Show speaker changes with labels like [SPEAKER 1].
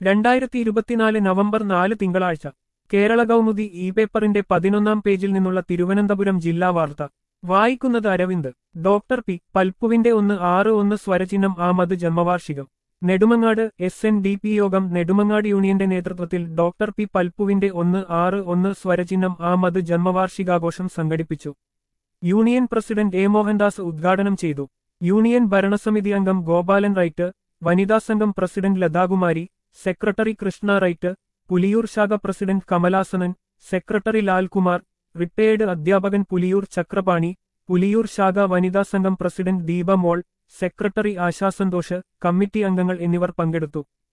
[SPEAKER 1] രണ്ടായിരത്തി ഇരുപത്തിനാല് നവംബർ നാല് തിങ്കളാഴ്ച കേരള കൗമുദി ഇ പേപ്പറിന്റെ പതിനൊന്നാം പേജിൽ നിന്നുള്ള തിരുവനന്തപുരം ജില്ലാ വാർത്ത വായിക്കുന്നത് അരവിന്ദ് ഡോക്ടർ പി പൽപ്പുവിന്റെ ഒന്ന് ആറ് ഒന്ന് സ്വരചിഹ്നം ആമത് ജന്മവാർഷികം Nedumangad S N D P Yogam Nedumangad യൂണിയന്റെ നേതൃത്വത്തിൽ ഡോക്ടർ പി പൽപ്പുവിന്റെ ഒന്ന് ആറ് ഒന്ന് സ്വരചിഹ്നം ആമത് ജന്മവാർഷികാഘോഷം സംഘടിപ്പിച്ചു യൂണിയൻ പ്രസിഡന്റ് എ മോഹൻദാസ് ഉദ്ഘാടനം ചെയ്തു യൂണിയൻ ഭരണസമിതി അംഗം ഗോപാലൻ റൈറ്റ് വനിതാ സംഘം പ്രസിഡന്റ് ലതാകുമാരി സെക്രട്ടറി കൃഷ്ണ റൈറ്റ് പുലിയൂർ ശാഖ president Kamalasanan secretary Lalkumar retired അധ്യാപകൻ പുലിയൂർ ചക്രപാണി പുലിയൂർ ശാഖ വനിതാ സംഘം president Deepa Mol secretary Asha Santhosh committee അംഗങ്ങൾ എന്നിവർ പങ്കെടുത്തു